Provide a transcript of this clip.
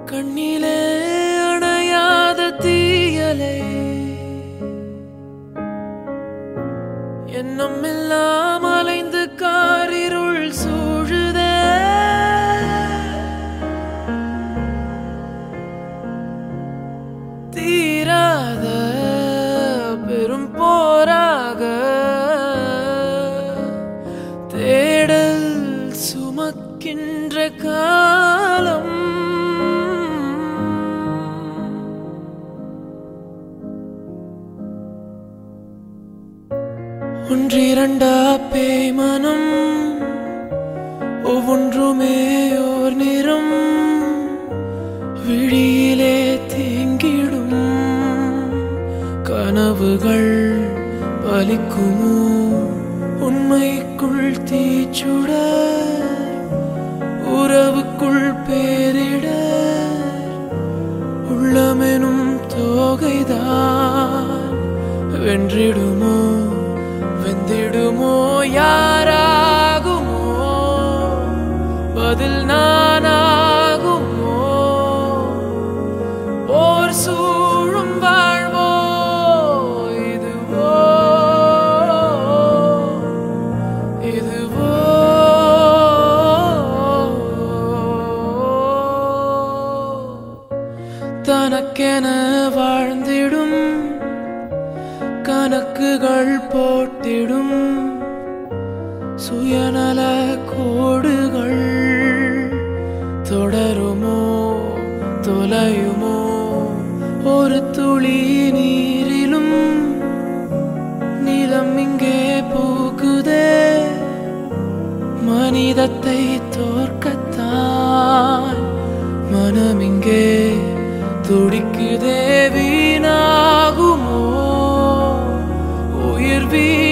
கண்ணிலே அணையாத தீயலை எண்ணம் எல்லாம் அலைந்து காரிருள் சூழுதே தீராத பெரும் போராக தேடல் சுமக்கின்ற காலம் ஒன்றிரண்டா பேமனம் ஒவ்வொன்றுமே ஓர் நிறம் விழியிலே தேங்கிடும் கனவுகள் பலிக்குமோ உண்மைக்குள் தீச்சுட உறவுக்குள் பேரிட உள்ளமெனும் தோகைதான் வென்றிடுமோ வெந்திடுமோ யாராகுமோ பதில் நானாகுமோ போர் சூழும் வாழ்வோ இதுவோ இதுவோ தனக்கென வாழ்ந்திடும் கணக்குகள் போட்டிடும் சுயநல கோடுகள் தொடருமோ தொலையுமோ ஒரு துளி நீரிலும் நிலம் இங்கே பூக்குதே மனிதத்தை தோற்கத்தான் மனம் இங்கே துடிக்குதே வீணாகுமோ உயிர் வீ